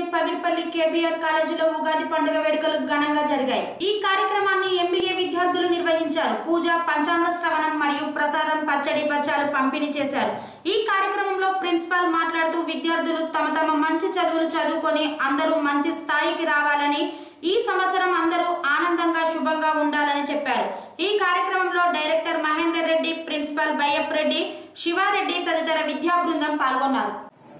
Pagidipalli KBR కాలేజీలో ఉగాది పండుగ వేడుకలు ఘనంగా జరిగాయి ఈ కార్యక్రమాన్ని ఎంబీఏ విద్యార్థులు నిర్వహించారు పూజ పంచాంగ శ్రవణం మరియు ప్రసాదం పచ్చడి బచ్చాలు పంపిణీ చేశారు ఈ కార్యక్రమంలో ప్రిన్సిపాల్ మాట్లాడుతూ విద్యార్థులు తమ తమ మంచి చదువులు చదువుకొని అందరూ మంచి స్థాయికి రావాలని ఈ సంవత్సరం అందరూ ఆనందంగా శుభంగా ఉండాలని చెప్పారు ఈ కార్యక్రమంలో డైరెక్టర్ మహేందర్ రెడ్డి ప్రిన్సిపాల్ బయ్యప్ రెడ్డి శివారెడ్డి తదితర విద్యా బృందం పాల్గొన్నారు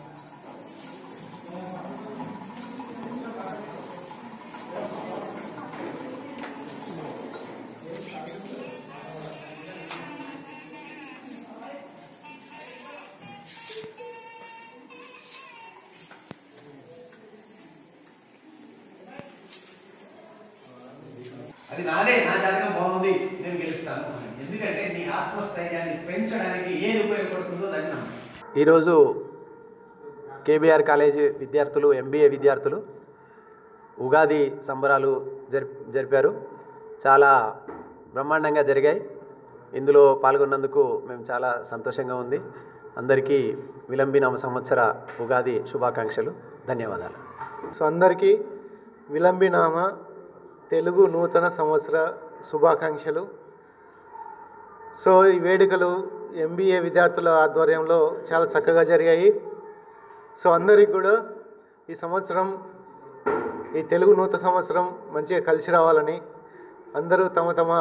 అది నాదే నా జాతకం బాగుంది నేను గెలుస్తాను ఎందుకంటే నీ ఆత్మస్థైర్యాన్ని పెంచడానికి ఏది ఉపయోగపడుతుందో అది నమ్మకం ఈరోజు కేబీఆర్ కాలేజీ విద్యార్థులు ఎంబీఏ విద్యార్థులు ఉగాది సంబరాలు జరిపి జరిపారు చాలా బ్రహ్మాండంగా జరిగాయి ఇందులో పాల్గొన్నందుకు మేము చాలా సంతోషంగా ఉంది అందరికీ విలంబినామ సంవత్సర ఉగాది శుభాకాంక్షలు ధన్యవాదాలు సో అందరికీ విలంబినామ తెలుగు నూతన సంవత్సర శుభాకాంక్షలు సో ఈ వేడుకలు ఎంబీఏ విద్యార్థుల ఆధ్వర్యంలో చాలా చక్కగా జరిగాయి సో అందరికి కూడా ఈ సంవత్సరం ఈ తెలుగు నూతన సంవత్సరం మంచిగా కలిసి రావాలని అందరూ తమ తమ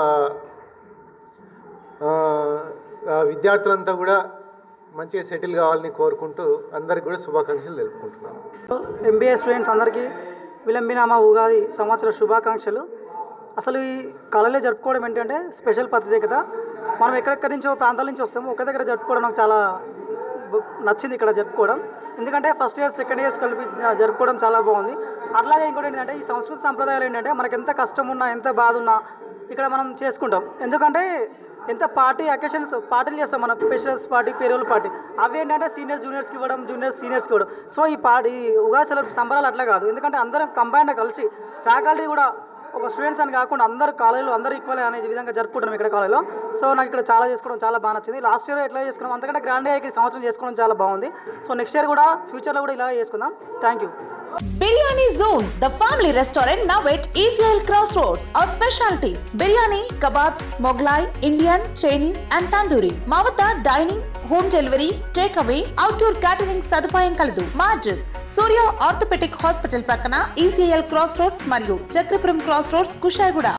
ఆ, ఆ విద్యార్థులంతా కూడా మంచిగా సెటిల్ కావాలని కోరుకుంటూ అందరికి కూడా శుభాకాంక్షలు తెలుపుకుంటున్నాను ఎంబీఏ స్టూడెంట్స్ అందరికీ విలంబినామా ఉగాది సంవత్సర శుభాకాంక్షలు అసలు ఈ కళలే జరుపుకోవడం ఏంటంటే స్పెషల్ ప్రత్యేకత మనం ఎక్కడెక్కడి నుంచో ప్రాంతాల నుంచి వస్తాము ఒకే దగ్గర జరుపుకోవడం నాకు చాలా బ- నచ్చింది ఇక్కడ జరుపుకోవడం ఎందుకంటే ఫస్ట్ ఇయర్ సెకండ్ ఇయర్స్ కలిపి జ- జరుపుకోవడం చాలా బాగుంది అట్లాగే ఇంకోటి ఏంటంటే ఈ సంస్కృతి సంప్రదాయాలు ఏంటంటే మనకి ఎంత కష్టం ఉన్నా ఎంత బాధ ఉన్నా ఇక్కడ మనం చేసుకుంటాం ఎందుకంటే ఎంత పార్టీ అకేషన్స్ పార్టీలు చేస్తాం మన స్పెషల్స్ పార్టీ పేరోల్ పార్టీ అవి ఏంటంటే సీనియర్ జూనియర్స్కి ఇవ్వడం జూనియర్స్ సీనియర్స్కి ఇవ్వడం సో ఈ పార్టీ ఈ ఉగాది సెలబ్రేట్ సంబరాలు అట్లా కాదు ఎందుకంటే అందరం కంబైన్డ్ కలిసి ఫ్యాకల్టీ కూడా ఒక స్టూడెంట్స్ అని కాకుండా అందరు కాలేజీలో అందరూ ఈక్వల్ అనే విధంగా జరుపుకుంటాం ఇక్కడ కాలేజీలో సో నాకు ఇక్కడ చాలా చేసుకోవడం చాలా బాగా నచ్చింది లాస్ట్ ఇయర్ ఎట్లా చేసుకున్నాం అంతకంటే గ్రాండ్గా ఇక్కడ ఈ సంవత్సరం చేసుకోవడం చాలా బాగుంది సో నెక్స్ట్ ఇయర్ కూడా ఫ్యూచర్లో కూడా ఇలా చేసుకుందాం thank you Biryani Zone, the family restaurant now at Israel Crossroads. Our specialties biryani, kebabs, Moglai, Indian, Chinese, and tandoori. మా వద్ద dining home delivery take away outdoor catering సదుపాయం కలదు మా అడ్రస్ సూర్య ఆర్థోపెటిక్ హాస్పిటల్ ప్రక్కన ఈసీఎల్ క్రాస్ రోడ్స్ మరియు Chakrapuram cross roads Kushaiguda